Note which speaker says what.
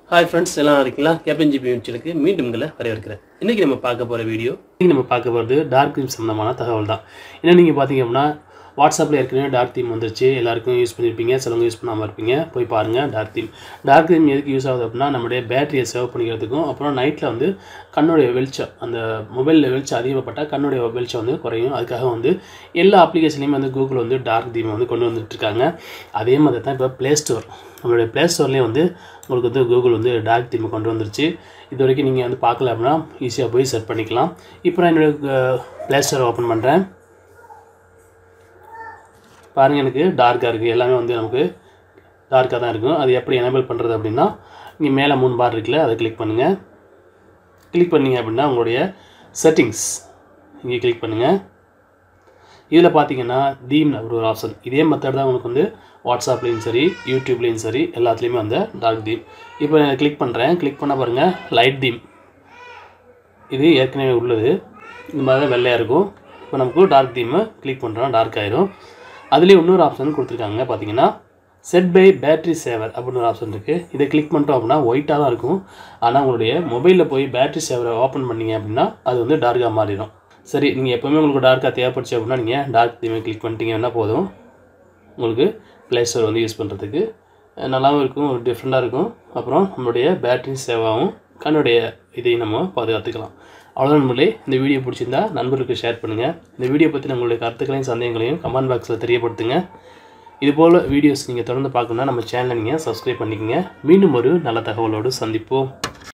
Speaker 1: hi friends எல்லாம் இருக்கீங்களா captain GB சேனலுக்கு மீண்டும் உங்களை வரவேற்கிறேன் இன்றைக்கி நம்ம பார்க்க போகிற வீடியோ இன்றைக்கி நம்ம பார்க்க போகிறது டார்க் தீம் சம்மந்தமான தகவல் தான் ஏன்னா நீங்கள் பார்த்தீங்க அப்படின்னா வாட்ஸ்அப்பில் ஏற்கனவே டார்க் தீம் வந்துருச்சு எல்லாருக்கும் யூஸ் பண்ணியிருப்பீங்க சிலவங்க யூஸ் பண்ணாமல் இருப்பீங்க போய் பாருங்கள் டார்க் தீம் டார்க் தீம் எதுக்கு யூஸ் ஆகுது அப்படின்னா நம்மளுடைய பேட்டரியை சேவ் பண்ணிக்கிறதுக்கும் அப்புறம் நைட்டில் வந்து கண்ணுடைய வெளிச்சம் அந்த மொபைலில் வெளிச்சம் அதிகப்பட்டால் கண்ணுடைய வெளிச்சம் வந்து குறையும் அதுக்காக வந்து எல்லா அப்ளிகேஷன்லையும் வந்து கூகுள் வந்து டார்க் தீம் வந்து கொண்டு வந்துட்டு இருக்காங்க அதே மாதிரி தான் இப்போ ப்ளே ஸ்டோர் நம்மளுடைய ப்ளே ஸ்டோர்லேயே வந்து உங்களுக்கு வந்து கூகுள் வந்து டார்க் தீமை கொண்டு வந்துருச்சு இது வரைக்கும் நீங்கள் வந்து பார்க்கல அப்படின்னா ஈஸியாக போய் செட் பண்ணிக்கலாம் இப்போ நான் என்னுடைய ப்ளே ஸ்டோரை ஓப்பன் பண்ணுறேன் பாருங்கள் எனக்கு டார்க்காக இருக்குது எல்லாமே வந்து நமக்கு டார்க்காக தான் இருக்கும் அது எப்படி எனேபிள் பண்ணுறது அப்படின்னா இங்கே மேலே மூணு பார் இருக்குல்ல அதை கிளிக் பண்ணுங்கள் கிளிக் பண்ணீங்க அப்படின்னா உங்களுடைய செட்டிங்ஸ் இங்கே கிளிக் பண்ணுங்கள் இதில் பார்த்தீங்கன்னா தீம் ஒரு ஒரு ஆப்ஷன் இதே மெத்தட் தான் உங்களுக்கு வந்து வாட்ஸ்அப்லேயும் சரி யூடியூப்லேயும் சரி எல்லாத்துலேயுமே வந்து டார்க் தீம் இப்போ நான் கிளிக் பண்ணுறேன் கிளிக் பண்ண பாருங்கள் லைட் தீம் இது ஏற்கனவே உள்ளது இந்த மாதிரி தான் வெள்ளையாக இருக்கும் இப்போ நமக்கு டார்க் தீமை கிளிக் பண்ணுறோம் டார்க் ஆயிரும் அதுலேயே இன்னொரு ஆப்ஷன் கொடுத்துருக்காங்க பார்த்தீங்கன்னா செட் பை பேட்டரி சேவர் அப்படின்னு ஒரு ஆப்ஷன் இருக்குது இதை கிளிக் பண்ணிட்டோம் அப்படின்னா ஒயிட்டாக தான் இருக்கும் ஆனால் உங்களுடைய மொபைலில் போய் பேட்டரி சேவரை ஓப்பன் பண்ணீங்க அப்படின்னா அது வந்து டார்க்காக மாறிடும் சரி நீங்கள் எப்போவுமே உங்களுக்கு டார்க்காக தேவைப்படுச்சு அப்படின்னா நீங்கள் டார்க் தீமை கிளிக் பண்ணிட்டீங்கன்னா போதும் உங்களுக்கு ப்ளே ஸ்டோர் வந்து யூஸ் பண்ணுறதுக்கு நல்லாவும் இருக்கும் ஒரு டிஃப்ரெண்ட்டாக இருக்கும் அப்புறம் நம்மளுடைய பேட்டரி சேவாகவும் கண்ணுடைய இதையும் நம்ம பாதுகாத்துக்கலாம் அவ்வளோதான் நம்மளே இந்த வீடியோ பிடிச்சிருந்தா நண்பர்களுக்கு ஷேர் பண்ணுங்கள் இந்த வீடியோ பற்றி உங்களுடைய கருத்துக்களையும் சந்தேகங்களையும் கமெண்ட் பாக்ஸில் தெரியப்படுத்துங்க இதுபோல் வீடியோஸ் நீங்கள் தொடர்ந்து பார்க்கணுன்னா நம்ம சேனலை நீங்கள் சப்ஸ்கிரைப் பண்ணிக்கோங்க மீண்டும் ஒரு நல்ல தகவலோடு சந்திப்போம்